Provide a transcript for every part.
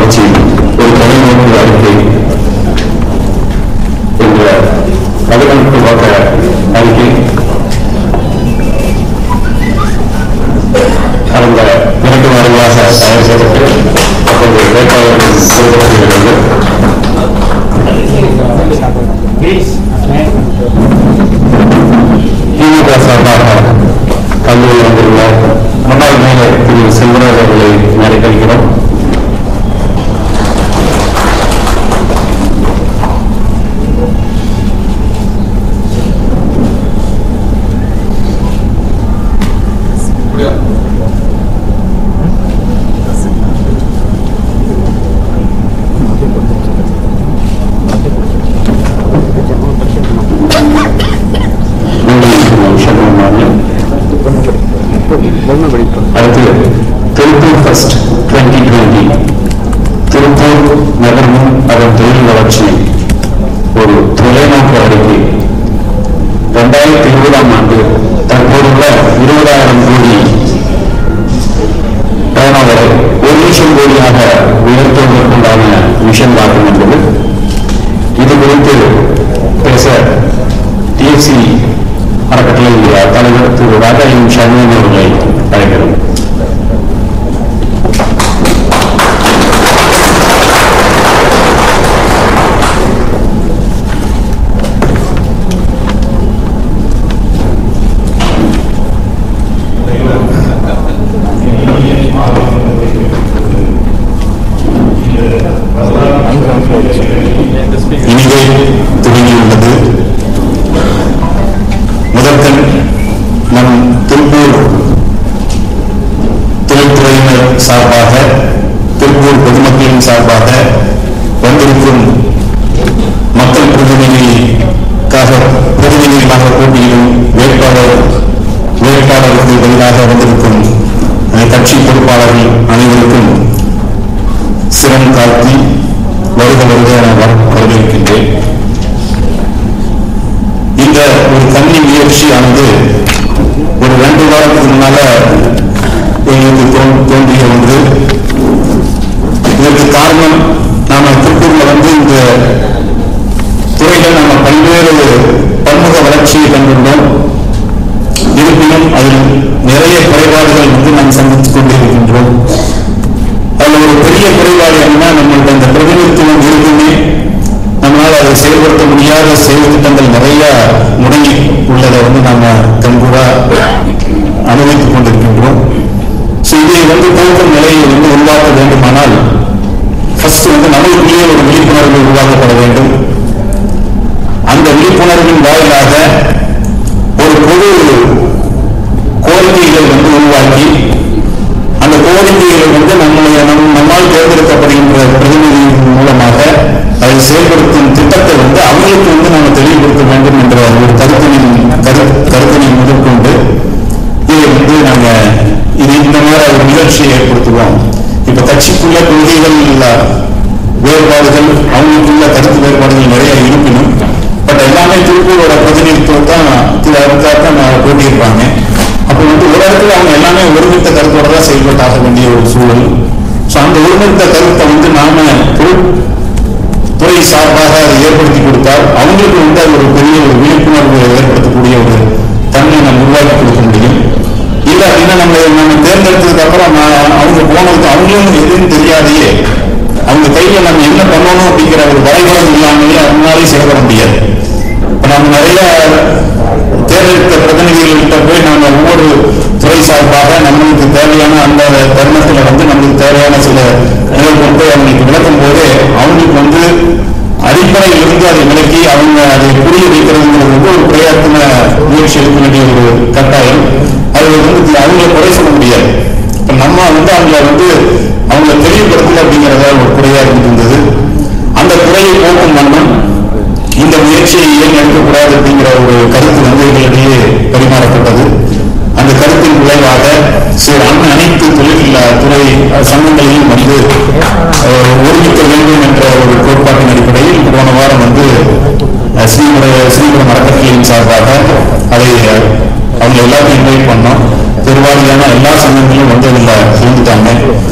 வளர்ச்சி ஒரு தொலைநோக்கு அறிக்கை என்ற பதினெட்டு பக்க அறிக்கை கடந்த இரண்டு வாரங்களாக தயார் செய்யப்பட்டு அப்போது வேட்பாளர்கள் கொடுக்கப்படுகிறது திமுக சார்பாக கல்லூரி வந்துள்ள முன்னாள் மேயர் திரு செல்வராஜ் அவர்களை மேடை கழிக்கிறோம் உங்கள் விஷயமாக அடுத்து Tiruppur first twenty twenty Tiruppur நகரமும் அதன் தொழில் வளர்ச்சி ஒரு தொலைநோக்கு அறிக்கை இரண்டாயிரத்தி இருபதாம் ஆண்டு தற்போதுள்ள இருபதாயிரம் கோடி டர்னோவரை ஒரு லட்சம் கோடியாக உயர்த்துவதற்குண்டான மிஷன் ஆகும் என்பது இது குறித்து பேச டிஎஃப்சி அறக்கட்டளை தலைவர் திரு ராஜாயம் சண்முகம் அவர்களை அழைக்கிறோம் இனிதே துவங்கியுள்ளது முதற்கண் நம் திருப்பூர் தொழில்துறையினர் சார்பாக திருப்பூர் பொதுமக்களின் சார்பாக வந்திருக்கும் மக்கள் பிரதிநிதிக்காக பிரதிநிதிகளாக போட்டியிடும் வேட்பாளர் வேட்பாளருக்கு பதிலாக வந்திருக்கும் அஹ், கட்சி பொறுப்பாளர்கள் அனைவருக்கும் சிரம் தாழ்த்தி வருக வருக என வர- வரவேற்கின்றேன் இந்த ஒரு கன்னி முயற்சியானது ஒரு ரெண்டு வாரத்துக்கு முன்னால எங்களுக்கு தோன்- தோன்றிய ஒன்று இதற்கு காரணம் நாம திருப்பூர்ல வந்து இந்த துறையில நாம பல்வேறு பன்முக வளர்ச்சியை கண்டுள்ளோம் இருப்பினும் அதில் நிறைய குறைபாடுகள் வந்து நாம் சந்தித்துக் கொண்டிருக்கின்றோம் அதுல ஒரு பெரிய குறைபாடு என்னன்னா நம்மளுக்கு அந்த பிரதிநிதித்துவம் இருக்குமே நம்மளால அதை செயல்படுத்த முடியாத செயல் திட்டங்கள் நிறைய முடங்கி உள்ளதை வந்து நாம கண்கூடா அனுபவித்துக் கொண்டிருக்கின்றோம் ஸோ இதை வந்து போக்கும் நிலையை வந்து உருவாக்க வேண்டுமானால் ஃபர்ஸ்ட் வந்து நம்மளுக்குள்ளேயே ஒரு விழிப்புணர்வு உருவாக்கப்பட வேண்டும் அந்த விழிப்புணர்வின் வாயிலாக ஒரு பொது கோரிக்கைகளை வந்து உருவாக்கி அந்த கோரிக்கைகளை வந்து நம்முடைய நம் நம்மால் தேர்ந்தெடுக்கப்படுகின்ற பிரதிநிதி மூலமாக அதை செயல்படுத்தும் திட்டத்தை வந்து அவங்களுக்கு வந்து நம்ம தெளிவுபடுத்த வேண்டும் என்ற ஒரு கருத்தினின் கரு கருத்தினை முதற்கொண்டு இதை வந்து நாங்க இது இந்த மாதிரி ஒரு நிகழ்ச்சியை ஏற்படுத்துவோம் இப்ப கட்சிக்குள்ள கொள்கைகள் வேறுபாடுகள் அவங்களுக்குள்ள கருத்து வேறுபாடுகள் நிறைய இருப்பினும் பட் எல்லாமே திருப்பூரோட பிரதிநிதித்துவம் தான் திரு அதுக்காக தான் நான் போட்டியிருப்பாங்க அப்போ வந்து ஒரு இடத்துல அவங்க எல்லாமே ஒருமித்த கருத்தோட தான் செயல்பட்டாக வேண்டிய ஒரு சூழல் ஸோ அந்த ஒருமித்த கருத்தை வந்து நாம பொது- துறை சார்பாக அதை ஏற்படுத்தி கொடுத்தால் அவங்களுக்கு வந்து அது ஒரு பெரிய ஒரு விழிப்புணர்வு ஏற்படுத்தக்கூடிய ஒரு தன்மை நம்ம உருவாக்கி கொடுக்க முடியும் இல்ல அப்படின்னா நம்ம நம்ம தேர்ந்தெடுத்ததுக்கு அப்புறம் நான் அவங்க போனதுக்கு அவங்களும் எதுவும் தெரியாதையே அவங்க கையில நம்ம என்ன பண்ணணும் அப்படிங்கிற ஒரு வரைபடம் இல்லாமலே அவங்களாலே செயல்பட முடியாது இப்ப நம்ம நிறைய தேர்ந்தெடுத்த பிரதிநிதிகள்கிட்ட போய் நாம ஒவ்வொரு துறை சார்பாக நம்மளுக்கு தேவையான அந்த தருணத்துல வந்து நம்மளுக்கு தேவையான சில நிகழ்வுகளை அவங்களுக்கு விளக்கும் போது அவங்களுக்கு வந்து அடிப்படையில் இருந்து அதை விளக்கி அவங்க அதை புரிய வைக்கிறதுங்கிறது வந்து ஒரு பிரயாத்தன முயற்சி எடுக்க வேண்டிய ஒரு கட்டாயம் அது வந்து அவங்களை குறை சொல்ல முடியாது இப்ப நம்ம வந்து அவங்கள வந்து அவங்கள தெளிவுபடுத்தல அப்படிங்கிறத ஒரு குறையா இருந்தது அந்த குறையை போக்கும் வண்ணம் இந்த முயற்சியை ஏன் எடுக்கக்கூடாது அப்படிங்கிற ஒரு கருத்து வந்து எங்களிடையே பரிமாறப்பட்டது அந்த கருத்தின் விளைவாக சில அன- அனைத்து தொழில் துறை அஹ், சங்கங்களையும் வந்து அஹ், ஒருமிக்க வேண்டும் என்ற ஒரு கோட்பாட்டின் அடிப்படையில் போன வாரம் வந்து அஹ், ஸ்ரீபுர ஸ்ரீபுரம் அறக்கட்டளையின் சார்பாக அதை அஹ், அவங்க எல்லாத்தையும் இன்வைட் பண்ணோம் பெருவாரியான எல்லா சங்கங்களும் வந்து அதில் சேர்ந்துட்டாங்க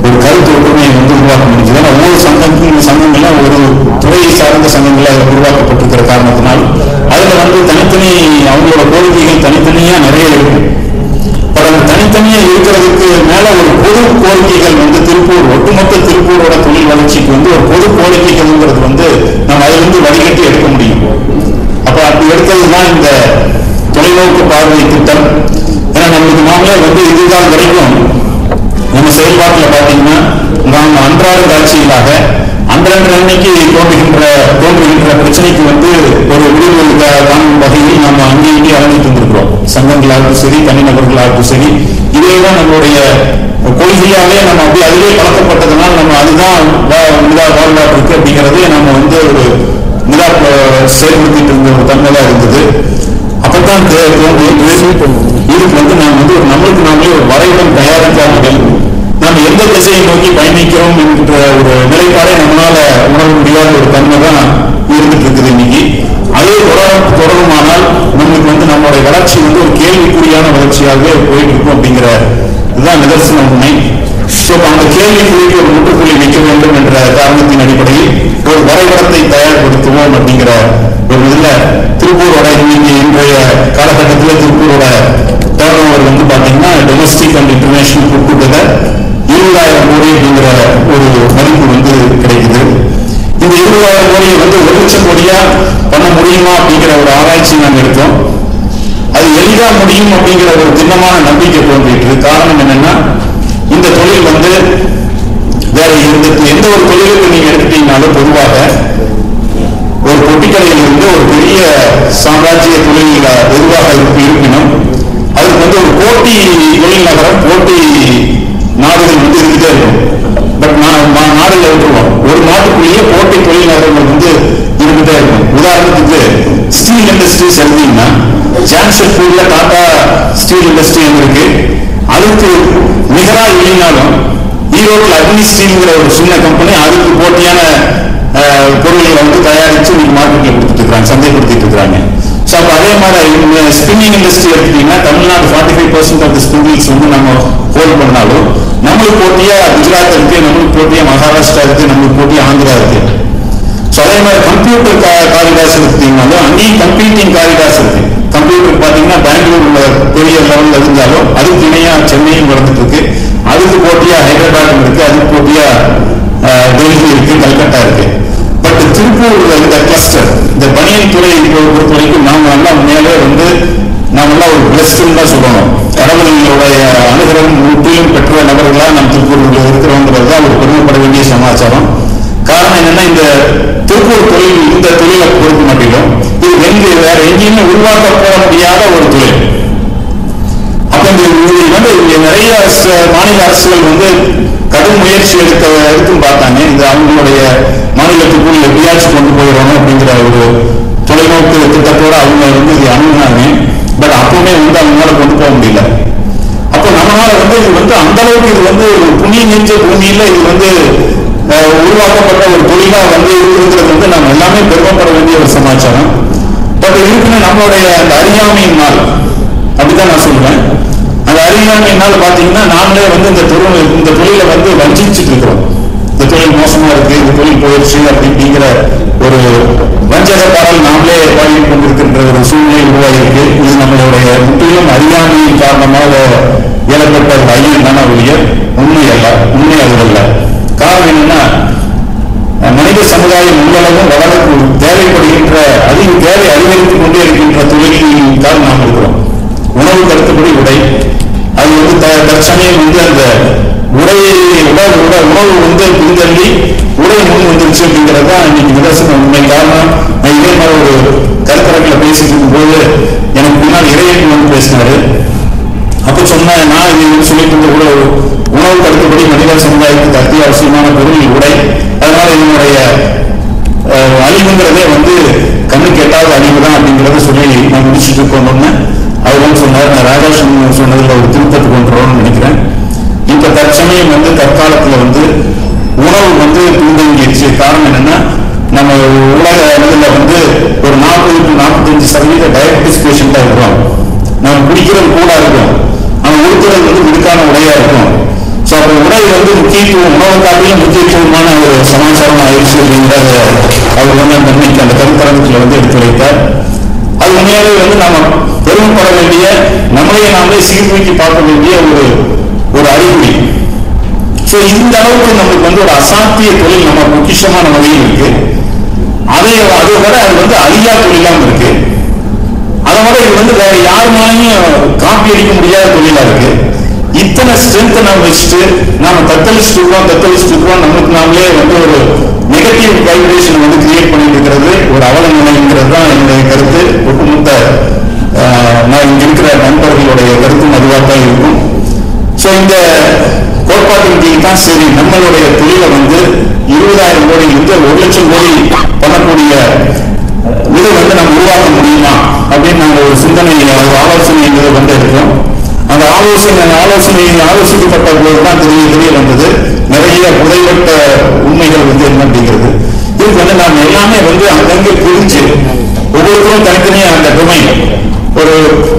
ஒரு கருத்து ஒற்றுமையை வந்து உருவாக்க முடிஞ்சது ஏன்னா ஒவ்வொரு சங்கங்களும் சங்கங்களும் ஒரு துறையை சார்ந்த சங்கங்கள் அதில் உருவாக்கப்பட்டிருக்கிற காரணத்தினால் அதுல வந்து தனித்தனி அவங்களோட கோரிக்கைகள் தனித்தனியா நிறைய இருக்கு பட் அந்த தனித்தனியா இருக்கிறதுக்கு மேல ஒரு பொது கோரிக்கைகள் வந்து திருப்பூர் ஒட்டுமொத்த திருப்பூரோட தொழில் வளர்ச்சிக்கு வந்து ஒரு பொது கோரிக்கைகள்ங்கிறது வந்து நம்ம அதிலிருந்து வடிகட்டி எடுக்க முடியும் அப்ப அப்படி எடுத்தது தான் இந்த தொலைநோக்கு பார்வை திட்டம் ஏன்னா நம்மளுக்கு நாமளே வந்து இதுதான் வரைக்கும் நம்ம செயல்பாட்டில் பார்த்தீங்கன்னா நாம் அன்றாட காட்சிகளாக அன்றன்ற அன்னைக்கு தோன்றுகின்ற தோன்றுகின்ற பிரச்சனைக்கு வந்து ஒரு முடிவு கா- காணும் வகையில் நாம் அங்கே இங்கே அலைஞ்சிட்டு இருந்திருக்கிறோம் சங்கங்களாகட்டும் சரி தனிநபர்களாகட்டும் சரி இதே தான் நம்மளுடைய கொள்கையாவே நம்ம அப்படியே அதிலே பழக்கப்பட்டதுனால் நம்ம அதுதான் வா- நிதா வாழ்வாட்டிருக்கு அப்படிங்கிறது நம்ம வந்து ஒரு நிதா அஹ், செயல்படுத்திட்டு இருந்த ஒரு தன்மை தான் இருந்தது அப்பதான் தே- தோன்றியது இதுக்கு வந்து நாம் வந்து ஒரு நம்மளுக்கு நாமளே ஒரு வரைபடம் தயாரிக்காமல் நாம் எந்த திசையை நோக்கி பயணிக்கிறோம் என்கின்ற ஒரு நிலைப்பாடை நம்மளால உணர முடியாத ஒரு தன்மை தான் இருந்துட்டு இருக்குது இன்னைக்கு அதே தொடர தொடருமானால் நம்மளுக்கு வந்து நம்மளுடைய வளர்ச்சி வந்து ஒரு கேள்விக்குறியான வளர்ச்சியாகவே போயிட்டு இருக்கும் அப்படிங்கிற இதுதான் நிதர்சன உண்மை ஸோ அந்த கேள்விக்குறிக்கு ஒரு முற்றுப்புள்ளி வைக்க வேண்டும் என்ற காரணத்தின் அடிப்படையில் ஒரு வரைபடத்தை தயார்படுத்துவோம் அப்படிங்கிற ஒரு இதுல திருப்பூரோட இன்னைக்கு இன்றைய காலகட்டத்தில் திருப்பூரோட டேர்ன் ஓவர் வந்து பாத்தீங்கன்னா டொமஸ்டிக் அண்ட் இன்டர்நேஷனல் கொடுத்துட்டத இருபதாயிரம் கோடி அப்படிங்கிற ஒரு மதிப்பு வந்து கிடைக்குது இந்த இருபதாயிரம் கோடியை வந்து ஒரு லட்சம் கோடியா பண்ண முடியுமா அப்படிங்கிற ஒரு ஆராய்ச்சி நாங்க எடுத்தோம் அது எளிதா முடியும் அப்படிங்கிற ஒரு திண்ணமான நம்பிக்கை தோன்றிட்டு இருக்கு. காரணம் என்னன்னா இந்த தொழில் வந்து வேற எந்த எந்த ஒரு தொழிலுக்கு நீங்க எடுத்துட்டீங்கனாலும் பொதுவாக ஒரு பொட்டிக்கடையில் இருந்து ஒரு பெரிய சாம்ராஜ்ய தொழில் எதுவாக இருப்பு இருப்பினும் அதுக்கு வந்து ஒரு போட்டி தொழில் நகரம் போட்டி நாடுகள் வந்து இருந்துட்டே இருக்கும் பட் நாடுகளை விட்டுருவோம் ஒரு நாட்டுக்குள்ளேயே போட்டி தொழில் நகரங்கள் வந்து இருந்துட்டே இருக்கும் உதாரணத்துக்கு ஸ்டீல் இண்டஸ்ட்ரீஸ் எடுத்தீங்கன்னா ஜாம்ஷெட்பூர்ல டாடா ஸ்டீல் இண்டஸ்ட்ரி இருக்கு அதுக்கு நிகரா இல்லைனாலும் ஈரோட்டில் அக்னி ஸ்டீல்ங்கிற ஒரு சின்ன கம்பெனி அதுக்கு போட்டியான அஹ், பொருள்களை வந்து தயாரிச்சு இன்னைக்கு மார்க்கெட்ல கொடுத்துட்டு இருக்காங்க சந்தைப்படுத்திட்டு இருக்காங்க ஸோ அப்போ அதே மாதிரி ஸ்பின்னிங் இண்டஸ்ட்ரி எடுத்தீங்கன்னா Tamil Nadu forty five percent of the spinnings வந்து நம்ம ஹோல்ட் பண்ணாலும் நம்மளுக்கு போட்டியா குஜராத் இருக்கு நம்மளுக்கு போட்டியா மகாராஷ்டிரா இருக்கு நம்மளுக்கு போட்டியா ஆந்திரா இருக்கு ஸோ அதே மாதிரி கம்ப்யூட்டர் காரிடாஸ் எடுத்தீங்கனாலும் அங்கேயும் கம்ப்யூட்டிங் காரிடாஸ் இருக்கு கம்ப்யூட்டர் பார்த்தீங்கன்னா பெங்களூர்ல பெரிய லெவலில் இருந்தாலும் அதுக்கு இணையா சென்னையும் வளர்ந்துட்டு இருக்கு அதுக்கு போட்டியா ஹைதராபாத் இருக்கு அதுக்கு போட்டியா அஹ், டெல்லி இருக்கு கல்கட்டா இருக்கு பட் திருப்பூர்ல இந்த கிளஸ்டர் இந்த பனியன் துறை பொறுத்த வரைக்கும் நாம நல்லா உண்மையாலே வந்து நாம எல்லாம் ஒரு பிளஸ்டுன்னு தான் சொல்லணும் கடவுளுடைய அனுகிரகம் முற்றிலும் பெற்ற நபர்களா நம் திருப்பூர்ல இருக்கிறோங்கிறது தான் ஒரு பெருமைப்பட வேண்டிய சமாச்சாரம் காரணம் என்னன்னா இந்த திருப்பூர் தொழில் இந்த தொழிலை பொறுத்த மட்டிலும் இது எங்க வேற எங்கேயுமே உருவாக்கப்பட முடியாத ஒரு தொழில் அப்ப இந்த இது வந்து இங்க நிறைய ச- மாநில அரசுகள் வந்து கடும் முயற்சி எடுக்க எடுத்தும் பார்த்தாங்க இது அவங்களுடைய மாநிலத்துக்குள் எப்படியாச்சும் கொண்டு போயிடணும் அப்படிங்கிற ஒரு தொலைநோக்கு திட்டத்தோட அவங்க வந்து இது அணுகுனாங்க பட் அப்பவுமே வந்து அவங்களால கொண்டு போக முடியல அப்போ நம்மளால வந்து இது வந்து அந்த அளவுக்கு இது வந்து ஒரு புண்ணிய நெஞ்ச பூமியில இது வந்து அஹ், உருவாக்கப்பட்ட ஒரு தொழிலா வந்து இருக்கிறது வந்து நம்ம எல்லாமே பெருமைப்பட வேண்டிய ஒரு சமாச்சாரம் பட் இருக்குன்னு நம்மளுடைய அந்த அறியாமையின் நாள் அப்படிதான் நான் சொல்லுவேன் அந்த அறியாமையினால் பாத்தீங்கன்னா நாமளே வந்து இந்த தொழில் இந்த தொழிலை வந்து வஞ்சிச்சுட்டு இருக்கிறோம் இந்த தொழில் மோசமா இருக்கு இந்த தொழில் போயிடுச்சு அப்படி அப்படிங்கிற ஒரு வஞ்சக பாடல் நாமளே பாடி கொண்டிருக்கின்ற ஒரு சூழ்நிலை உருவாகியிருக்கு இது நம்மளுடைய முற்றிலும் அறியாமையின் காரணமாக ஏற்பட்ட ஒரு ஐயம் தானே ஒழிய உண்மை அல்ல உண்மை அதுவல்ல காரணம் என்னன்னா மனித சமுதாயம் உள்ளளவும் வளர தேவைப்படுகின்ற அதிக தேவை அதிகரித்துக் கொண்டே இருக்கின்ற தொழிலில் தான் நாம் இருக்கிறோம் உணவுக்கு அடுத்தபடி உடை அது வந்து த- தற்சமயம் வந்து அந்த உடையை உடல் உட உணவு வந்து பின்தள்ளி உடை முன் வந்துருச்சு அப்படிங்கிறது தான் இன்னைக்கு நிதர்சன உண்மை காரணம் நான் இதே மாதிரி ஒரு கருத்தரங்கில் பேசிட்டு இருக்கும்போது எனக்கு முன்னால் இறையன் வந்து பேசினாரு அப்ப சொன்னேன் நான் இது வந்து சொல்லிட்டு இருந்த கூட உணவுக்கு அடுத்தபடி மனித சமுதாயத்துக்கு அத்தியாவசியமான பொருள் உடை அதனால இதனுடைய அஹ், அழிவுங்கிறதே வந்து கண்ணுக்கு எட்டாவது அழிவு தான் அப்படிங்கிறத சொல்லி நான் முடிச்சுட்டு இருக்கோம்னு அவர் வந்து சொன்னார் நான் ராதாகிருஷ்ணன் சொன்னதுல ஒரு திருப்பத்து கொண்டு வரணும்னு நினைக்கிறேன் இப்ப தற்சமயம் வந்து தற்காலத்துல வந்து உணவு வந்து பின்தங்கிடுச்சு காரணம் என்னன்னா நம்ம உலக அளவில் வந்து ஒரு நாற்பது டு நாற்பத்தஞ்சு சதவீத டயபிட்டிஸ் பேஷண்டா இருக்கிறோம் நம்ம குடிக்கிறது கூட இருக்கும் ஆனா உடுக்கிறது வந்து விடுக்கான உடையா இருக்கும் ஸோ அப்போ உடை வந்து முக்கியத்துவம் உணவு காட்டிலும் முக்கியத்துவமான ஒரு சமாச்சாரம் ஆயிடுச்சு அப்படின்றத அவர் வந்து அந்த அன்னைக்கு அந்த கருத்தரங்கத்தில் வந்து எடுத்து வைத்தார் அது உண்மையாவே வந்து நாம பெருமைப்பட வேண்டிய நம்மளையே நாமளே சீர்தூக்கி பார்க்க வேண்டிய ஒரு ஒரு அறிகுறி ஸோ இந்த அளவுக்கு நமக்கு வந்து ஒரு அசாத்திய தொழில் நம்ம பொக்கிஷமான வகையில் இருக்கு அதை அதை விட அது வந்து அழியா தொழிலாம இருக்கு அதை விட இது வந்து வேற யாருனாலையும் காப்பி அடிக்க முடியாத தொழிலா இருக்கு இத்தனை ஸ்ட்ரென்த் நம்ம வச்சுட்டு நாம தத்தளிச்சுட்டு இருக்கோம் தத்தளிச்சுட்டு இருக்கோம் நமக்கு நாமளே வந்து ஒரு நெகட்டிவ் வைப்ரேஷன் வந்து கிரியேட் பண்ணிட்டு இருக்கிறது ஒரு அவல நிலைங்கிறது தான் என்னுடைய கருத்து ஒட்டுமொத்த ஆஹ், நான் இங்க இருக்கிற நண்பர்களுடைய கருத்தும் அதுவாக தான் இருக்கும் ஸோ இந்த கோட்பாட்டின் கீழ் தான் சரி நம்மளுடைய தொழிலை வந்து இருபதாயிரம் கோடி இருந்து ஒரு லட்சம் கோடி பண்ணக்கூடிய இதை வந்து நம்ம உருவாக்க முடியுமா அப்படின்னு நாங்க ஒரு சிந்தனை ஒரு ஆலோசனை இதை வந்து இருக்கோம் அந்த ஆலோசனை ஆலோசனை ஆலோசிக்கப்பட்ட போதுதான் தெரிய தெரிய வந்தது நிறைய புதைவட்ட உண்மைகள் வந்து என்ன அப்படிங்கிறது இதுக்கு வந்து நாம எல்லாமே வந்து அங்கங்கே பிரிஞ்சு ஒவ்வொருத்தரும் தனித்தனியா அந்த டொமைன் ஒரு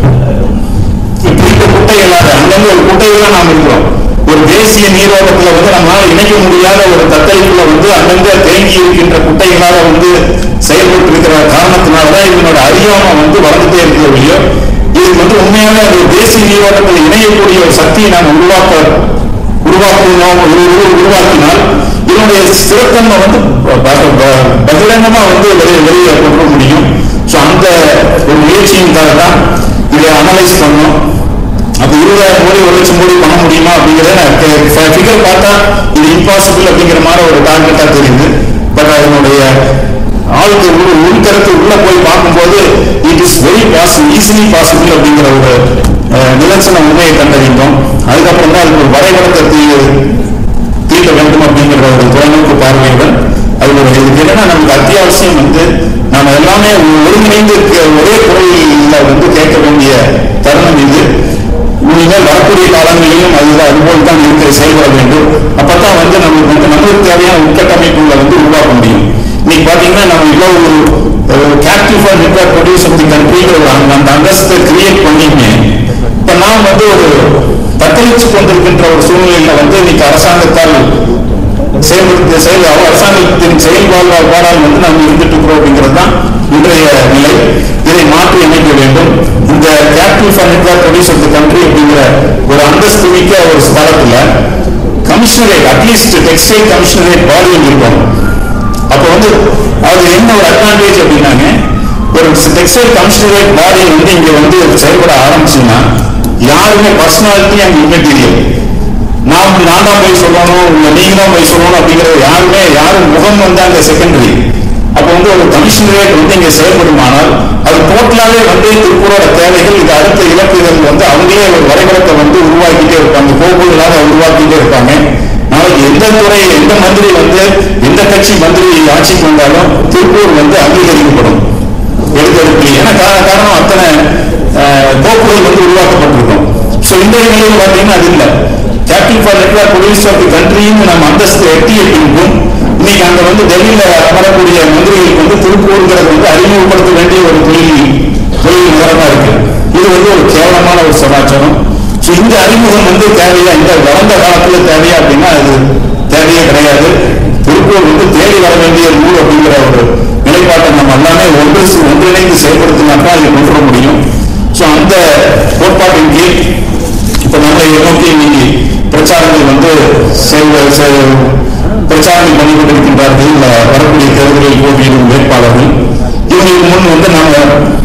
இப்படி இருக்க குட்டைகளாக அங்கங்க ஒரு குட்டைகளா நாம் இருக்கிறோம் ஒரு தேசிய நீரோட்டத்துல வந்து நம்மளால இணைக்க முடியாத ஒரு தத்தளிப்புல வந்து அங்கங்க தேங்கி இருக்கின்ற குட்டைகளாக வந்து செயல்பட்டு இருக்கிற காரணத்தினாலதான் இதனோட அறியாம வந்து வளர்ந்துட்டே இருக்கிற இல்லையோ இதுக்கு வந்து உண்மையான ஒரு தேசிய நீரோட்டத்தில் இணையக்கூடிய ஒரு சக்தியை நாம் உருவாக்க உருவாக்கணும் உரு- உரு- உருவாக்கினால் இதனுடைய ஸ்திரத்தன்மை வந்து ப- ப- ப- பகிரங்கமா வந்து வெளியே வெளியே கொண்டு வர முடியும் ஸோ அந்த ஒரு முயற்சியின்காக தான் இதை அனலைஸ் பண்ணோம் அப்ப இருபதாயிரம் கோடி ஒரு லட்சம் கோடி பண்ண முடியுமா அப்படிங்கிறத ஃபிகர் பார்த்தா இது இம்பாசிபிள் அப்படிங்கிற மாதிரி ஒரு டார்கெட்டா தெரியுது பட் அதனுடைய ஆளுக்கு உள் உள்கருத்து உள்ள போய் பார்க்கும்போது it is very possible easily possible அப்படிங்கிற ஒரு அஹ், நிதர்சன உண்மையை கண்டறிந்தோம் அதுக்கப்புறம் தான் அதுக்கு ஒரு வரைபடத்தை தீ- தீட்ட வேண்டும் அப்படிங்கிற ஒரு தொலைநோக்கு பார்வையுடன் அது ஒரு இதுக்கு என்னன்னா நமக்கு அத்தியாவசியம் வந்து நாம எல்லாமே ஒருங்கிணைந்து இருக்க ஒரே குரலில் வந்து கேட்க வேண்டிய தருணம் இது இனிமேல் வரக்கூடிய காலங்களிலும் அதுதான் அதுபோல் தான் இருக்க செயல்பட வேண்டும் அப்பதான் வந்து நமக்கு வந்து நம்மளுக்கு தேவையான உட்கட்டமைப்புகளை வந்து உருவாக்க முடியும் இன்னைக்கு பாத்தீங்கன்னா நம்ம இவ்வளவு captive for network produce of the கண்ட்ரிங்கிற ஒரு அந்த அந்த அந்தஸ்தை கிரியேட் பண்ணியுமே இப்ப நாம் வந்து ஒரு தத்தளிச்சு கொண்டிருக்கின்ற ஒரு சூழ்நிலையில வந்து இன்னைக்கு அரசாங்கத்தால் செயல்படுத்த செயல் அரசாங்கத்தின் செயல்பாடு பாடால் வந்து நாம் இருந்துட்டு இருக்கிறோம் அப்படிங்கிறது தான் இன்றைய நிலை இதை மாற்றி அமைக்க வேண்டும் இந்த capital for network produce of the country அப்படிங்கிற ஒரு அந்தஸ்து மிக்க ஒரு ஸ்தலத்துல commissionerate at least textile commissionerate body இருக்கும் அப்போ வந்து அது என்ன ஒரு அட்வான்டேஜ் அப்படின்னாங்க ஒரு டெக்ஸ்டைல் கமிஷனரேட் பாடி வந்து இங்க வந்து செயல்பட ஆரம்பிச்சுன்னா யாருமே பர்சனாலிட்டி அண்ட் இம்மெட்டீரியல் நாம் நான் தான் போய் சொல்லணும் இல்ல நீங்க தான் போய் சொல்லணும் அப்படிங்கிறது யாருமே யாரும் முகம் வந்து அங்க செகண்டரி அப்போ வந்து ஒரு கமிஷனரேட் வந்து இங்க செயல்படுமானால் அது டோட்டலாவே வந்து திருப்பூரோட தேவைகள் இது அடுத்த இலக்குகள் வந்து அவங்களே ஒரு வரைபடத்தை வந்து உருவாக்கிட்டே இருப்பாங்க கோப்புகளாக உருவாக்கிட்டே இருப்பாங்க நாளைக்கு எந்த துறை எந்த மந்திரி வந்து எந்த கட்சி மந்திரி ஆட்சிக்கு வந்தாலும் திருப்பூர் வந்து அங்கீகரிக்கப்படும் எடுத்தெடுப்பு ஏன்னா கா- காரணம் அத்தனை அஹ், கோப்புகள் வந்து உருவாக்கப்பட்டிருக்கும் ஸோ இன்றைய நிலையில் பார்த்தீங்கன்னா அது இல்லை captain for network produce of the கண்ட்ரின்னு நம்ம அந்தஸ்து எட்டிய பின்பும் இன்னைக்கு அங்க வந்து டெல்லியில அமரக்கூடிய மந்திரிகளுக்கு வந்து திருப்பூருங்கிறது வந்து அறிமுகப்படுத்த வேண்டிய ஒரு தொழில் தொழில் நகரமா இருக்கு இது வந்து ஒரு கேவலமான ஒரு சமாச்சாரம் ஸோ இந்த அறிமுகம் வந்து தேவையா இந்த வளர்ந்த காலத்துல தேவையா அப்படின்னா அது தேவையே கிடையாது திருப்பூர் வந்து தேடி வர வேண்டிய ஊர் அப்படிங்கிற ஒரு நிலைப்பாட்டை நம்ம எல்லாமே ஒன்று ஒன்றிணைந்து செயல்படுத்தினா தான் அதை கொண்டு வர முடியும் ஸோ அந்த கோட்பாட்டின் கீழ் இப்ப நம்மளை நோக்கி இன்னைக்கு பிரச்சாரங்கள் வந்து செயல் செயல் பிரச்சாரங்கள் பண்ணி கொண்டிருக்கின்றார்கள் இந்த வரக்கூடிய தேர்தலில் போட்டியிடும் வேட்பாளர்கள் இவங்களுக்கு முன் வந்து நாம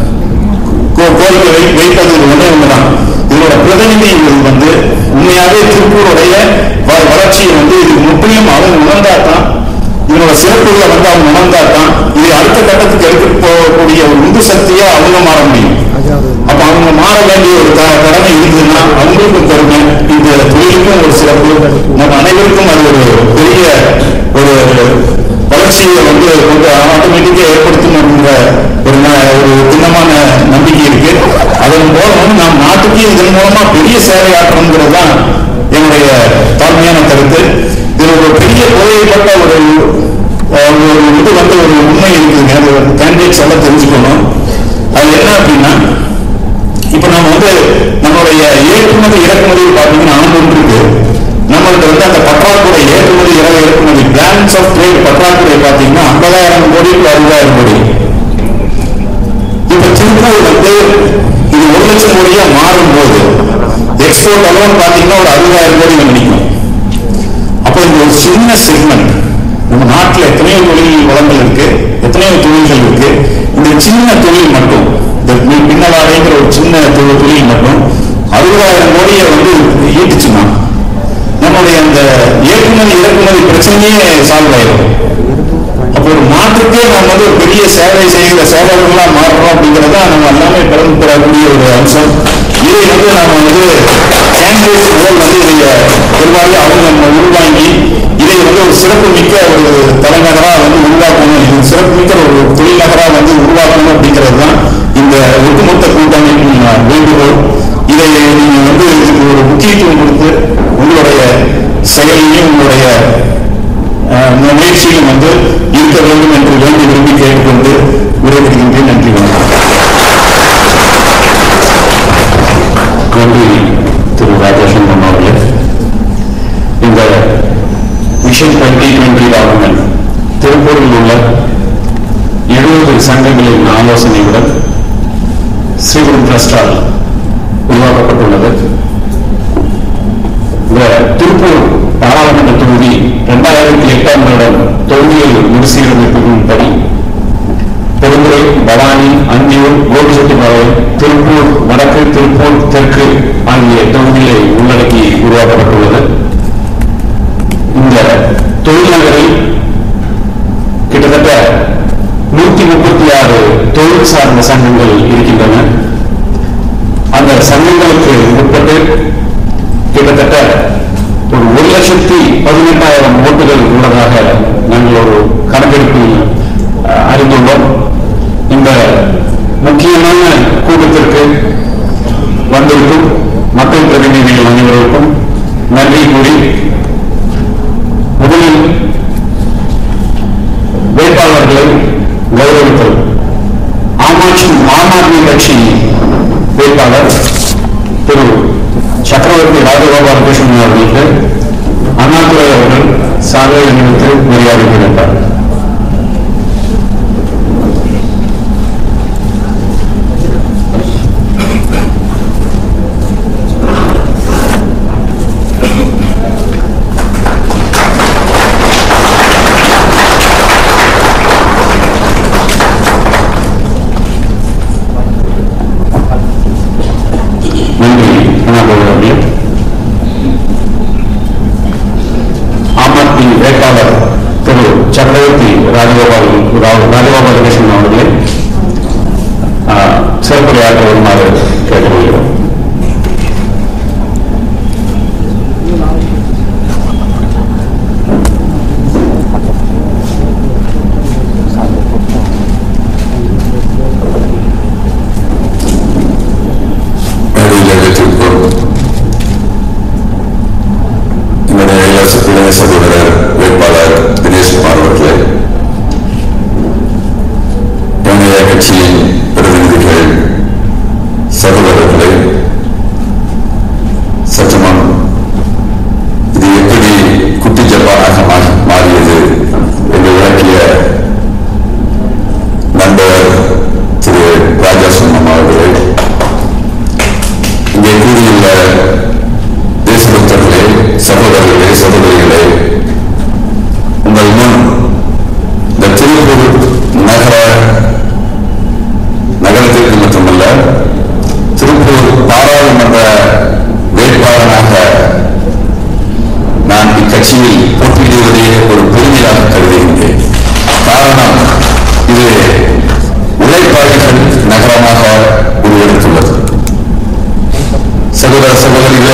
கோ- கோரிக்கை வை- வைப்பது ஒன்றே ஒண்ணுதான் இதோட பிரதிநிதிகள் வந்து உண்மையாவே திருப்பூருடைய வ- வளர்ச்சியை வந்து இது முற்றிலும் அவங்க உணர்ந்தாதான் இதனோட சிறப்புகளை வந்து அவங்க உணர்ந்தாதான் இது அடுத்த கட்டத்துக்கு எடுத்துட்டு போகக்கூடிய ஒரு உந்து சக்தியா அவங்க மாற முடியும் அப்ப அவங்க மாற வேண்டிய ஒரு க- கடமை இருக்குதுன்னா அவங்களுக்கும் பெருமை இந்த தொழிலுக்கும் ஒரு சிறப்பு நம்ம அனைவருக்கும் அது ஒரு பெரிய ஒரு வளர்ச்சியை வந்து கொண்டு ஆட்டோமேட்டிக்கா ஏற்படுத்தும் என்கிற ஒரு ந- ஒரு திண்ணமான நம்பிக்கை இருக்கு அதன் மூலம் நாம் நாட்டுக்கு இதன் மூலமா பெரிய சேவை ஆற்றணுங்கிறது தான் என்னுடைய தாழ்மையான கருத்து இது ஒரு பெரிய புதையப்பட்ட ஒரு அஹ், ஒரு இது வந்து ஒரு உண்மை இருக்குங்க அது கேண்டிடேட்ஸ் எல்லாம் தெரிஞ்சுக்கணும் அது என்ன அப்படின்னா இப்ப நம்ம வந்து நம்மளுடைய ஏற்றுமதி இறக்குமதி பார்த்தீங்கன்னா ஆண்டு இருக்கு நம்மள்ட்ட வந்து அந்த பற்றாக்குறை ஏற்றுமதி இறங்க இறக்குமதி பிளான்ஸ் ஆஃப் ட்ரேட் பற்றாக்குறை பார்த்தீங்கன்னா ஐம்பதாயிரம் கோடி டு அறுபதாயிரம் கோடி இப்ப திருப்பூர் வந்து இது ஒரு லட்சம் கோடியா மாறும்போது எக்ஸ்போர்ட் அலோன் பாத்தீங்கன்னா ஒரு அறுபதாயிரம் கோடி வந்து நிற்கும் அப்போ இந்த ஒரு சின்ன செக்மெண்ட் நம்ம நாட்டில் எத்தனையோ தொழில் வளங்கள் இருக்கு எத்தனையோ தொழில்கள் இருக்கு இந்த சின்ன தொழில் மட்டும் இந்த பி- பின்னலாடைங்கிற ஒரு சின்ன தொழில் தொழில் மட்டும் அறுபதாயிரம் கோடியை வந்து ஈட்டுச்சுன்னா நம்முடைய அந்த ஏற்றுமதி இறக்குமதி பிரச்சனையே சால்வ் ஆயிடும் அப்போ ஒரு நாட்டுக்கே நம்ம வந்து ஒரு பெரிய சேவை செய்கிற சேவகர்களா மாறுறோம் அப்படிங்கிறத நம்ம எல்லாமே கடந்து பெறக்கூடிய ஒரு அம்சம் இதை வந்து நாம வந்து கேண்டிடேட் முதல் வந்து இதை பெரும்பாலும் அவங்க நம்ம உள்வாங்கி இதை வந்து ஒரு சிறப்பு மிக்க ஒரு தலைநகரா வந்து உருவாக்கணும் இது சிறப்பு மிக்க ஒரு தொழில்நகரா வந்து உருவாக்கணும் அப்படிங்கிறது தான் இந்த ஒட்டுமொத்த கூட்டமைப்பின் வேண்டுகோள் இதை நீங்க வந்து இதுக்கு ஒரு முக்கியத்துவம் கொடுத்து உங்களுடைய செயலையும் உங்களுடைய அஹ், இந்த முயற்சியிலும் வந்து இருக்க வேண்டும் என்று வேண்டி விரும்பி கேட்டுக்கொண்டு விடைபெறுகின்றேன் நன்றி வணக்கம் நன்றி திரு ராஜேஷன் அவர்களே இந்த விஷன் டுவெண்ட்டி டுவெண்ட்டி டாக்குமெண்ட் திருப்பூரில் உள்ள எழுபது சங்கங்களின் ஆலோசனையுடன் ஸ்ரீகுரு ட்ரஸ்டால் உருவாக்கப்பட்டுள்ளது இந்த திருப்பூர் பாராளுமன்ற தொகுதி இரண்டாயிரத்தி எட்டாம் வருடம் தொகுதியில் மறுசீரமைப்பின்படி பெருந்துறை பவானி அந்தியூர் கோபிச்செட்டிப்பாளையம் திருப்பூர் வடக்கு திருப்பூர் தெற்கு ஆகிய தொகுதிகளை உள்ளடக்கி உருவாக்கப்பட்டுள்ளது இந்த தொழில்நகரில் கிட்டத்தட்ட நூத்தி முப்பத்தி ஆறு தொழில் சார்ந்த சங்கங்கள் இருக்கின்றன அந்த சங்கங்களுக்கு உட்பட்டு கிட்டத்தட்ட ஒரு ஒரு லட்சத்தி பதினெட்டாயிரம் ஓட்டுகள் உள்ளதாக நாங்கள் ஒரு கணக்கெடுப்பில் அஹ், அறிந்துள்ளோம் இந்த முக்கியமான கூட்டத்திற்கு வந்திருக்கும் மக்கள் பிரதிநிதிகள் அனைவருக்கும் நன்றி கூறி முதலில் வேட்பாளர்களை கௌரவித்தல் ஆம் ஆட்சி ஆம் ஆத்மி கட்சி வேட்பாளர் திரு சக்கரவர்த்தி ராஜகோபால் கிருஷ்ணன் அவர்களுக்கு அண்ணாதுரை அவர்கள் சாதனை அணிவித்து மரியாதை கிடைத்தார் நன்றி அண்ணாதுரை அவர்களே ஆம் ஆத்மி வேட்பாளர் திரு சக்கரவர்த்தி ராஜகோபால் ரா- ராஜகோபால் கிருஷ்ணன் அவர்களே ஆ, சிறப்புரையாற்ற வருமாறு கேட்டுக்கொள்கிறோம் மேடையில் திருப்பூர் என்னுடைய இளைய இளைய சகோதரர் வேட்பாளர் தினேஷ்குமார் அவர்களே என்னுடைய கட்சியின் பிரதிநிதிகள் சகோதரர்களே சற்றுமுன் இது எப்படி குட்டி ஜப்பானாக மா- மாறியது என்று விளக்கிய நண்பர் திரு ராஜா சொன்னம் அவர்களே இங்கே கூடியுள்ள தேசபக்தர்களே சகோதரர்களே சகோதரிகளே உங்கள் முன் இந்த திருப்பூர் நகர நகரத்திற்கு மட்டுமல்ல திருப்பூர் பாராளுமன்ற வேட்பாளராக நான் இக்கட்சியில் போட்டியிடுவதை ஒரு பெருமையாக கருதுகின்றேன் காரணம் இது உழைப்பாளிகள் நகரமாக உருவெடுத்துள்ளது சகோதர சகோதரிகளே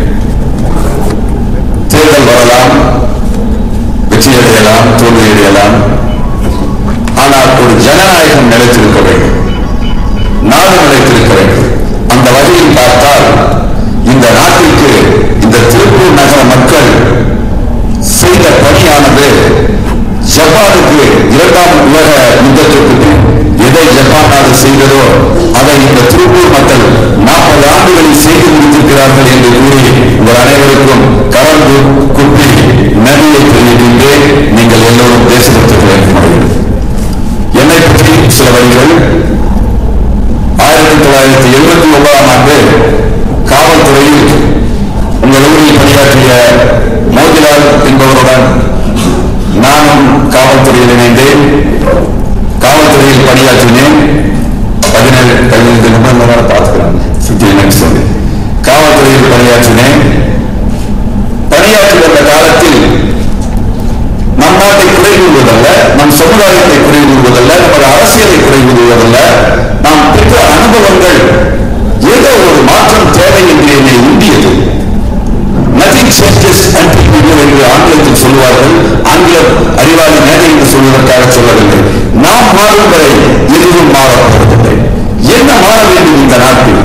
தேர்தல் வரலாம் வெற்றி அடையலாம் தோல்வி அடையலாம் ஆனால் ஒரு ஜனநாயகம் நிலைத்திருக்க வேண்டும் நாடு நிலைத்திருக்க வேண்டும் அந்த வகையில் பார்த்தால் இந்த நாட்டிற்கு இந்த திருப்பூர் நகர மக்கள் செய்த பணியானது ஜப்பானுக்கு இரண்டாம் உலக யுத்தத்திற்கு பின் எதை ஜப்பான் நாடு செய்ததோ அதை இந்த திருப்பூர் மக்கள் நாற்பது ஆண்டுகளில் செய்து முடித்திருக்கிறார்கள் என்று கூறி உங்கள் அனைவருக்கும் கரம் கு- குப்பி நதியை தெரிவிக்கின்றே நீங்கள் எல்லோரும் தேசபக்தர்கள் என்று முடியும் என்னை பற்றி சில வரிகள் ஆயிரத்தி தொள்ளாயிரத்தி எழுபத்தி ஒன்பதாம் ஆண்டு காவல்துறையில் உங்கள் ஊரில் பணியாற்றிய மோதிலால் என்பவருடன் நானும் காவல்துறையில் இணைந்தேன் காவல்துறையில் பணியாற்றினேன் பதினேழு பதினைந்து நிமிடங்கள் பார்த்துக்கிறேன் ஃபிஃப்டி மினிட்ஸ் வந்து காவல்துறையில் பணியாற்றினேன் பணியாற்றி வந்த காலத்தில் நம் நாட்டை குறை கூறுவதல்ல நம் சமுதாயத்தை குறை கூறுவதல்ல நமது அரசியலை குறை கூறுவதல்ல நாம் பெற்ற அனுபவங்கள் ஏதோ ஒரு மாற்றம் தேவை என்று என்னை உந்தியது nothing changes until we do என்று ஆங்கிலத்தில் சொல்வார்கள் ஆங்கில அறிவாளி மேதை என்று சொல்வதற்காக சொல்லவில்லை நாம் மாறும் வரை எதுவும் மாறப்போவதில்லை என்ன மாற வேண்டும் இந்த நாட்டில்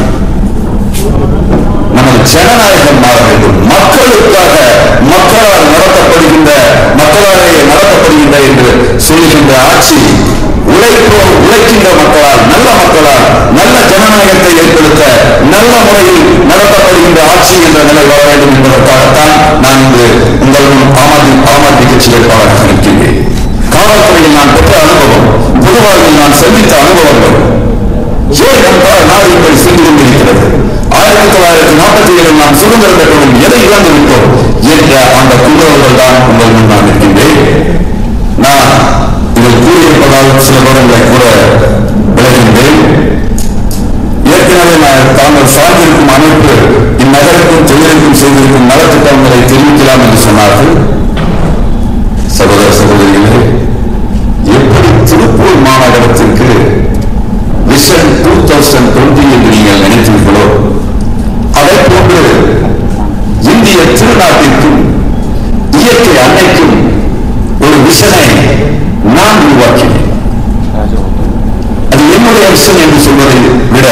நமது ஜனநாயகம் மாற வேண்டும் மக்களுக்காக மக்களால் நடத்தப்படுகின்ற மக்களாலே நடத்தப்படுகின்ற என்று சொல்லுகின்ற ஆட்சி உழைப்போ உழைக்கின்ற மக்களால் நல்ல மக்களால் நல்ல ஜனநாயகத்தை ஏற்படுத்த நல்ல முறையில் நடத்தப்படுகின்ற ஆட்சி என்ற நிலை வர வேண்டும் என்பதற்காகத்தான் நான் இங்கு உங்கள் முன் ஆம் ஆத்மி ஆம் ஆத்மி கட்சி வேட்பாளராக நிற்கின்றேன் காவல்துறையில் நான் பெற்ற அனுபவம் பொதுவாழ்வில் நான் சந்தித்த அனுபவங்கள் ஏன் நம் நாடு இப்படி சென்று கொண்டிருக்கிறது ஆயிரத்தி தொள்ளாயிரத்தி நாற்பத்தி ஏழில் நாம் சுதந்திரம் பெற்றோம் எதை இழந்து விட்டோம் என்ற அந்த குழுவர்கள் தான் உங்கள் முன் நான் இருக்கின்றேன் நான் இதில் கூறியிருப்பதால் சில விவரங்களை கூட விளங்குகின்றேன் ஏற்கனவே நான் தாங்கள் சார்ந்திருக்கும் அமைப்பு இந்நகருக்கும் தொழிலுக்கும் செய்திருக்கும் நலத்திட்டங்களை தெரிவிக்கலாம் என்று சொன்னார்கள் சகோதர சகோதரிகளே எப்படி திருப்பூர் மாநகரத்திற்கு விஷன் டூ தௌசண்ட் டுவெண்ட்டி என்று நீங்கள் நினைத்தீர்களோ அதை போன்று இந்திய திருநாட்டிற்கும் இயற்கை அன்னைக்கும் ஒரு விஷனை நான் உருவாக்கினேன் அது என்னுடைய விஷன் என்று சொல்வதை விட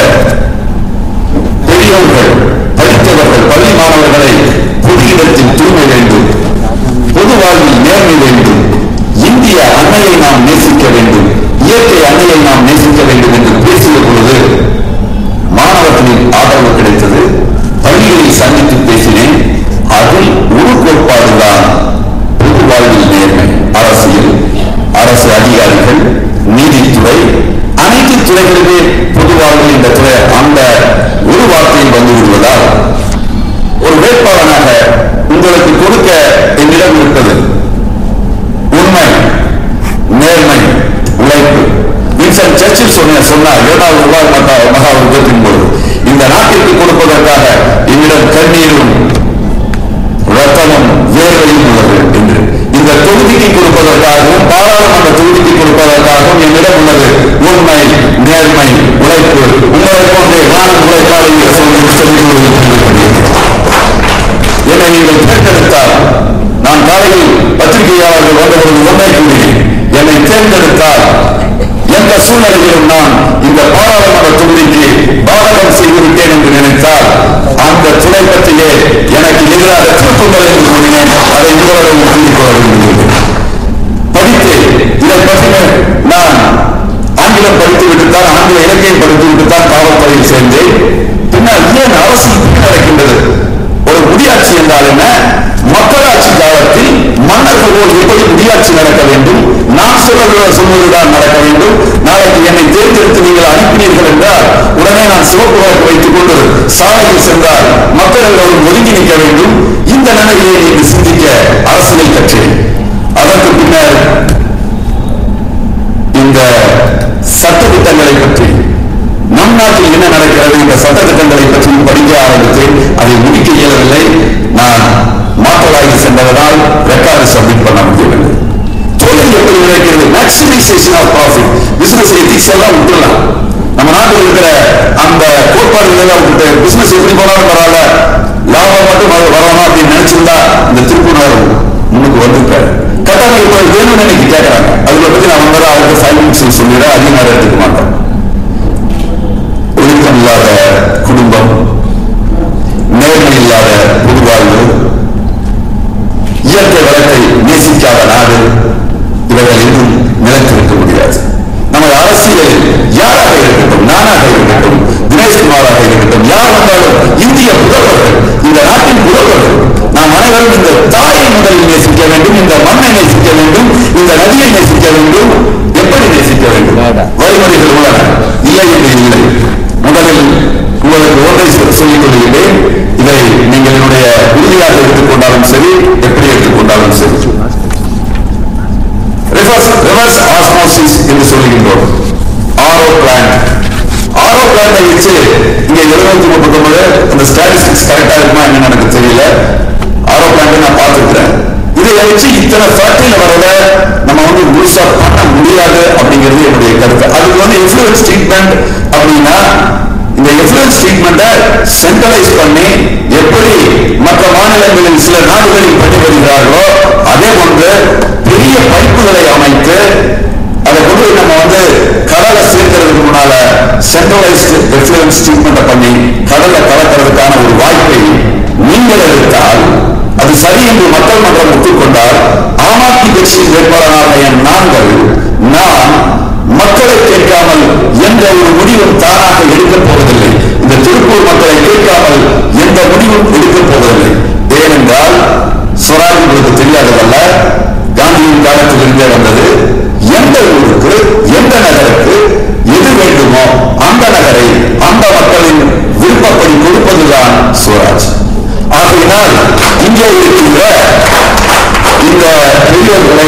பெரியவர்கள் படித்தவர்கள் பள்ளி மாணவர்களை பொது இடத்தில் தூய்மை வேண்டும் பொது வாழ்வில் நேர்மை வேண்டும் இந்திய அன்னையை நாம் நேசிக்க வேண்டும் இயற்கை அன்னையை நாம் நேசிக்க வேண்டும் என்று பேசிய பொழுது மாணவர்களின் ஆதரவு கிடைத்தது பள்ளிகளில் சந்தித்து பேசினேன் அதில் ஒரு கோட்பாடுதான் பொது வாழ்வில் நேர்மை அரசியல் அரசு அதிகாரிகள் நீதித்துறை அனைத்து துறைகளிலே பொது வாழ்வில் இந்த துறை அந்த ஒரு வார்த்தையில் வந்து விடுவதால் ஒரு வேட்பாளனாக உங்களுக்கு கொடுக்க என்னிடம் இருப்பது உண்மை நேர்மை உழைப்பு வின்சென்ட் சர்ச்சில் சொன்ன சொன்னார் இரண்டாவது உலக மகா மகா யுத்தத்தின் போது இந்த நாட்டிற்கு கொடுப்பதற்காக என்னிடம் கண்ணீரும் ரத்தமும் வேர்வையும் உள்ளது என்று இந்த தொகுதிக்கு கொடுப்பதற்காகவும் பாராளுமன்ற தொகுதிக்கு கொடுப்பதற்காகவும் என்னிடம் உள்ளது உண்மை நேர்மை உழைப்பு உங்களை போன்றே நானும் உழைப்பாளி என்று சொல்லி சொல்லிக் கொள்கிறேன் என்னை நீங்கள் தேர்ந்தெடுத்தால் நான் காலையில் பத்திரிகையாளர்கள் வந்தபொழுது ஒன்றை கூறினேன் என்னை தேர்ந்தெடுத்தால் எந்த சூழ்நிலையிலும் நான் இந்த பாராளுமன்ற தொகுதிக்கு பாதகம் செய்துவிட்டேன் என்று நினைத்தால் அந்த துணை பற்றியே எனக்கு எதிராக திருப்புங்கள் என்று கூறினேன் அதை உங்களிடம் கூறிக்கொள்ள விரும்புகிறேன் படித்து இதை பற்றி நான் ஆங்கிலம் படித்து விட்டுத்தான் ஆங்கில இலக்கியம் படித்து விட்டுத்தான் காவல்துறையில் சேர்ந்தேன் பின்னர் ஏன் அரசு இப்படி நடக்கின்றது ஒரு முடியாட்சி என்றால் என்ன மக்களாட்சி காலத்தில் மன்னர்கள் போல் எப்படி முடியாட்சி நடக்க வேண்டும் நான் சொல்வது சொல்வதுதான் நடக்க வேண்டும் நாளைக்கு என்னை தேர்ந்தெடுத்து நீங்கள் அனுப்பினீர்கள் என்றால் உடனே நான் சிவப்பு விளக்கு வைத்துக் கொண்டு சாலையில் சென்றால் மக்கள் எல்லோரும் ஒதுங்கி நிற்க வேண்டும் இந்த நிலையை நீங்கள் சிந்திக்க அரசியல் கற்றேன் அதற்கு பின்னர் இந்த சட்டத்திட்டங்களை பற்றி நம் நாட்டில் என்ன நடக்கிறது இந்த சட்டத்திட்டங்களை பற்றி படிக்க ஆரம்பித்தேன் அதை முடிக்க இயலவில்லை நான் மாற்றலாகி சென்றதனால் ரெக்கார்டு சப்மிட் பண்ண முடியவில்லை தொழில் எப்படி உழைக்கிறது maximisation of profit business ethics எல்லாம் விட்டுலாம் நம்ம நாட்டில் இருக்கிற அந்த கோட்பாடுகள் எல்லாம் விட்டு பிசினஸ் எப்படி போனாலும் பரவாயில்ல லாபம் மட்டும் வர- வரணும் அப்படின்னு நினைச்சிருந்தா இந்த திருப்பூர் முன்னுக்கு வந்திருக்காரு கட்டமைப்பு இப்போ வேணும்னு எனக்கு கேட்கறாங்க அதுல பத்தி நான் வந்தா அவருக்கு ஃபைவ் மினிட்ஸ் சொல்லிட அதிகமாக எடுத்துக்க மாட்டேன் ஒழுக்கம் இல்லாத குடும்பம் நேர்மை இல்லாத பொதுவாழ்வு இயற்கை வளத்தை நேசிக்காத நாடு இவர்கள் இன்னும் நிலைத்திருக்க முடியாது நமது அரசியலில் யாராக இருக்கட்டும் நானாக இருக்கட்டும் தினேஷ்குமாராக இருக்கட்டும் யார் வந்தாலும் இந்திய புதல்வர்கள் இந்த நாட்டின் புதல்வர்கள் நாம் அனைவரும் இந்த நேசிக்க வேண்டும் இந்த நதியை நேசிக்க வேண்டும் எப்படி நேசிக்க வேண்டும் வழிமுறைகள் உள்ளன இல்லை என்று இல்லை முதலில் உங்களுக்கு ஒன்றை சொ- சொல்லிக் கொள்கிறேன் இதை நீங்கள் என்னுடைய உறுதியாக எடுத்துக்கொண்டாலும் சரி எப்படி எடுத்துக்கொண்டாலும் சரி ரிவர்ஸ் ரிவர்ஸ் ஆஸ்மோசிஸ் என்று சொல்லுகின்றோம் ஆரோ பிளான்ட் ஆரோ பிளான்டை வச்சு இங்க எழுநூத்தி முப்பத்தொன்பது அந்த ஸ்டாட்டிஸ்டிக்ஸ் கரெக்டா இருக்குமா என்னன்னு எனக்கு தெரியல ஆரோ பிளான்ட் நான் பார்த்துருக்கிறேன் இதை வச்சு இத்தனை ஃபேக்டரியில வரத நம்ம வந்து முழுசா பண்ண முடியாது அப்படிங்கிறது என்னுடைய கருத்து அதுக்கு வந்து எஃப்ளூயன்ஸ் ட்ரீட்மெண்ட் அப்படின்னா இந்த எஃப்ளூயன்ஸ் ட்ரீட்மெண்ட்டை சென்ட்ரலைஸ் பண்ணி எப்படி மற்ற மாநிலங்களில் சில நாடுகளில் பண்ணி வருகிறார்களோ அதே போன்று பெரிய பைப்புகளை அமைத்து அதை கொண்டு போய் நம்ம வந்து கடலை சேர்க்கிறதுக்கு முன்னால சென்ட்ரலைஸ்டு எஃப்ளூயன்ஸ் ட்ரீட்மெண்ட் பண்ணி கடலை கலக்கிறதுக்கான ஒரு வாய்ப்பை நீங்கள் எடுத்தால் அது சரி என்று மக்கள் மன்றம் ஒத்துக்கொண்டால் ஆம் ஆத்மி கட்சியின் வேட்பாளராக நாங்கள் நான் மக்களை கேட்காமல் எந்த ஒரு முடிவும் தானாக எடுக்கப் போவதில்லை இந்த திருப்பூர் மக்களை கேட்காமல் எந்த முடிவும் எடுக்கப் போவதில்லை ஏனென்றால் ஸ்வராஜ் உங்களுக்கு தெரியாததல்ல காந்தியின் காலத்தில் இருந்தே வந்தது எந்த ஊருக்கு எந்த நகருக்கு எது வேண்டுமோ அந்த நகரை அந்த மக்களின் விருப்பப்படி கொடுப்பதுதான் ஸ்வராஜ் ஆகையினால் இங்கே இருக்கின்ற இந்த பெரியவர்களை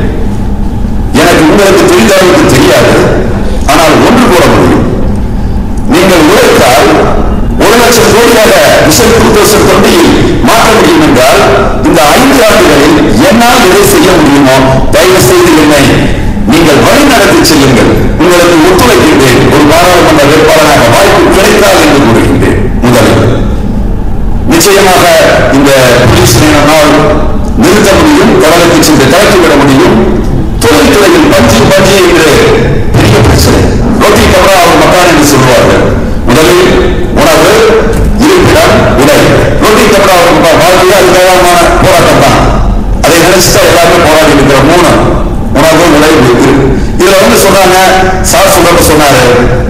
எனக்கு உங்களுக்கு தெரிந்த அளவுக்கு தெரியாது ஆனால் ஒன்று கூற முடியும் நீங்கள் உழைத்தால் ஒரு லட்சம் கோடியாக விஷன் டூ தௌசண்ட் டுவெண்ட்டியில் மாற்ற முடியும் என்றால் இந்த ஐந்து ஆண்டுகளில் என்னால் எதை செய்ய முடியுமோ தயவு செய்து என்னை நீங்கள் வழி நடத்தி செல்லுங்கள் உங்களுக்கு ஒத்துழைக்கின்றேன் ஒரு பாராளுமன்ற வேட்பாளராக வாய்ப்பு கிடைத்தால் என்று கூறுகின்றேன் முதலில் நிச்சயமாக இந்த போலீஸ் நாள் நிறுத்த முடியும் கடலுக்கு சென்று கலக்கிவிட முடியும் தொழில்துறையில் பஞ்சு பஞ்சு என்று பெரிய பிரச்சனை ரோட்டி கவரா அவர் மக்கான் என்று சொல்வார்கள் முதலில் உணவு இருப்பிடம் உடை ரோட்டி கவரா அவர் மக்கா வாழ்க்கையில் அது வேகமான போராட்டம் தான் அதை நினைச்சுதான் எல்லாருமே போராடி இருக்கிற மூணு உணவு உடை இருக்கு இதுல வந்து சொன்னாங்க சார் சொல்றப்ப சொன்னாரு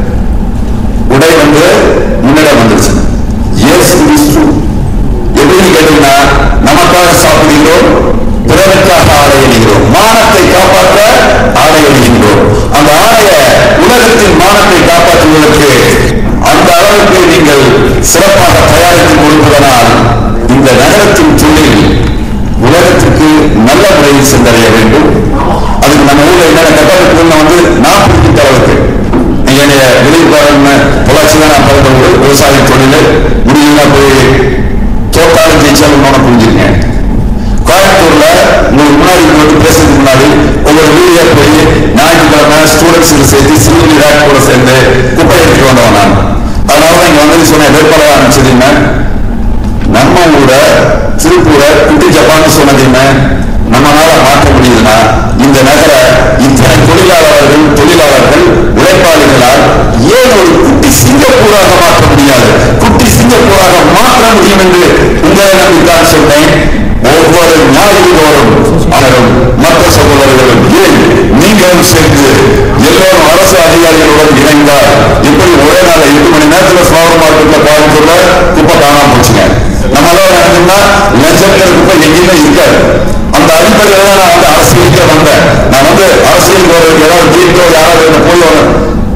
உடை வந்து முன்னிடம் வந்துருச்சு எஸ் இஸ் ட்ரூ எப்படின்னு கேட்டீங்கன்னா நமக்காக சாப்பிடுகிறோம் பிறருக்காக ஆடை அணிகிறோம் மானத்தை காப்பாற்ற ஆடை அணிகின்றோம் அந்த ஆடைய உலகத்தின் மானத்தை காப்பாற்றுவதற்கு அந்த அளவுக்கு நீங்கள் சிறப்பாக தயாரித்து கொடுப்பதனால் இந்த நகரத்தின் தொழில் உலகத்துக்கு நல்ல முறையில் சென்றடைய வேண்டும் அதுக்கு நம்ம ஊர்ல என்னென்ன கட்டமைப்புன்னு வந்து நான் பிடிக்கின்ற அளவுக்கு என்னுடைய வெளியூர்காரன் பொள்ளாச்சி தான் நான் பிறந்த ஊர் விவசாய தொழில் முடியல போய் தோட்டாலும் ஜெயிச்சாலும் உன்னோட புரிஞ்சிருக்கேன் கோயம்புத்தூர்ல உங்களுக்கு முன்னாடி வந்து பேசுறதுக்கு முன்னாடி ஒவ்வொரு வீடியோ போய் ஞாயிற்றுக்கிழமை ஸ்டூடெண்ட்ஸ் சேர்த்து சிறுவலி ரேக் கூட சேர்ந்து குப்பை எடுத்துட்டு வந்தவன் நான் அதனால தான் இங்க வந்து சொன்னேன் வேட்பாளர் ஆரம்பிச்சது என்ன நம்ம ஊரை திருப்பூரை குட்டி ஜப்பான் சொன்னது என்ன நம்மளால மாற்ற முடியுதுன்னா இந்த நகர இத்தனை தொழிலாளர்கள் தொழிலாளர்கள் உழைப்பாளிகளால் ஏன் ஒரு குட்டி சிங்கப்பூராக மாற்ற முடியாது குட்டி சிங்கப்பூராக மாற்ற முடியும் என்று உங்களை நம்பித்தான் சொன்னேன் ஒவ்வொரு ஞாயிறுதோறும் அவரும் மற்ற சகோதரர்களும் ஏன் நீங்களும் சேர்ந்து எல்லோரும் அரசு அதிகாரிகளுடன் இணைந்தால் இப்படி ஒரே நாள் எட்டு மணி நேரத்துல ஃபிளவர் மார்க்கெட்ல கோயம்புத்தூர்ல குப்பை காணாம போச்சுங்க நம்ம எல்லாம் நினைச்சோம்னா லட்சக்கணக்கு குப்பை எங்கேயுமே இருக்காது அந்த அடிப்படையில தான் நான் வந்து அரசியலுக்கே வந்தேன் நான் வந்து அரசியலுக்கு ஒரு ஏதாவது தீர்க்கோ யாராவது என்னை போய் ஒரு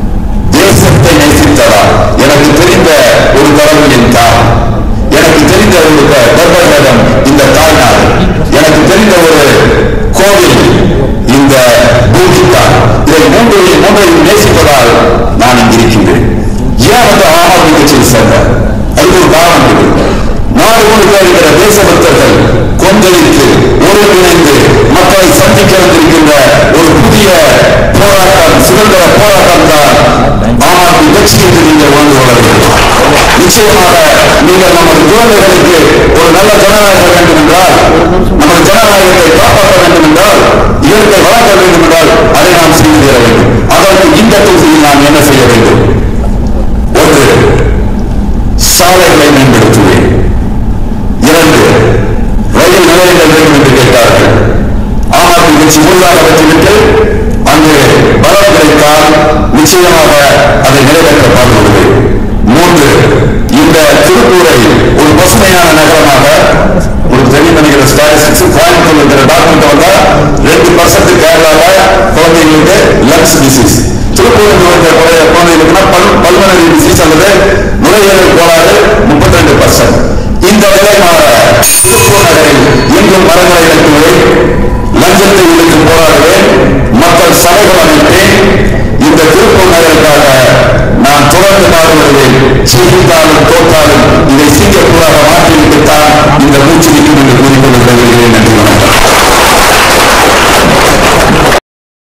தேசத்தை நேசித்ததா எனக்கு தெரிந்த ஒரு கடவுள் என் தாய் எனக்கு தெரிந்த ஒரு க- கர்ப்பகிரகம் இந்த தாய்நாடு எனக்கு தெரிந்த ஒரு கோவில் இந்த பூமித்தான் இதை மூன்றையும் மூன்றையும் நேசிப்பதால் நான் இங்கு இருக்கின்றேன் ஏன் வந்து ஆம் ஆத்மி கட்சியில் சேர்ந்தேன் அதுக்கு ஒரு காரணம் இருக்கு நாடு முழுக்க இருக்கிற தேசபக்தர்கள் கொந்தளித்து ஒருங்கிணைந்து மக்களை சந்திக்க வந்திருக்கின்ற ஒரு புதிய போராட்டம் சுதந்திர போராட்டம் தான் ஆம் ஆத்மி கட்சி என்று நீங்கள் உணர்ந்து கொள்ள வேண்டும் நிச்சயமாக நீங்கள் நமது குழந்தைகளுக்கு ஒரு நல்ல ஜனநாயகம் வேண்டும் என்றால் நமது ஜனநாயகத்தை காப்பாற்ற வேண்டும் என்றால் இயற்கை வளர்க்க வேண்டும் என்றால் அதை நாம் செய்து தர வேண்டும் அதற்கு இந்த தொகுதியில் நாம் என்ன செய்ய வேண்டும் ஒன்று சாலைகளை மேம்படுத்துவேன் இரண்டு ரயில் நிலையங்கள் வேண்டும் என்று கேட்டார்கள் ஆம் ஆத்மி கட்சி முழுதாக வெற்றிவிட்டு அங்கு பலம் கிடைத்தால் நிச்சயமாக அதை நிறைவேற்ற பாடுபடுவேன் மூன்று இந்த திருப்பூரை ஒரு பசுமையான நகரமாக ஒரு தெரியும் நினைக்கிற ஸ்டாட்டிஸ்டிக்ஸ் கோயம்புத்தூர் இருக்கிற டாக்குமெண்ட் வந்தா நோய்களால குழந்தைங்களுக்கு லங்ஸ் டிசீஸ் திருப்பூர் நோய் குழந்தைகளுக்குன்னா பல் பல்மனரி டிசீஸ் அல்லது நுரையீரல் கோளாறு முப்பத்தி ரெண்டு பர்சன்ட் இந்த விதமாக திருப்பூர் நகரில் இன்றும் மரங்களை நட்டுவேன் லஞ்சத்தை ஒழித்து போராடுவேன் மக்கள் சபைகள் அமைப்பேன் இந்த திருப்பூர் நகருக்காக நான் தொடர்ந்து பாடுபடுவேன் ஜெயித்தாலும் தோற்றாலும் இதை சிங்கப்பூராக மாற்றிவிட்டுத்தான் இந்த மூச்சு நிற்கும் என்று கூறிக்கொண்டிருக்கிறேன்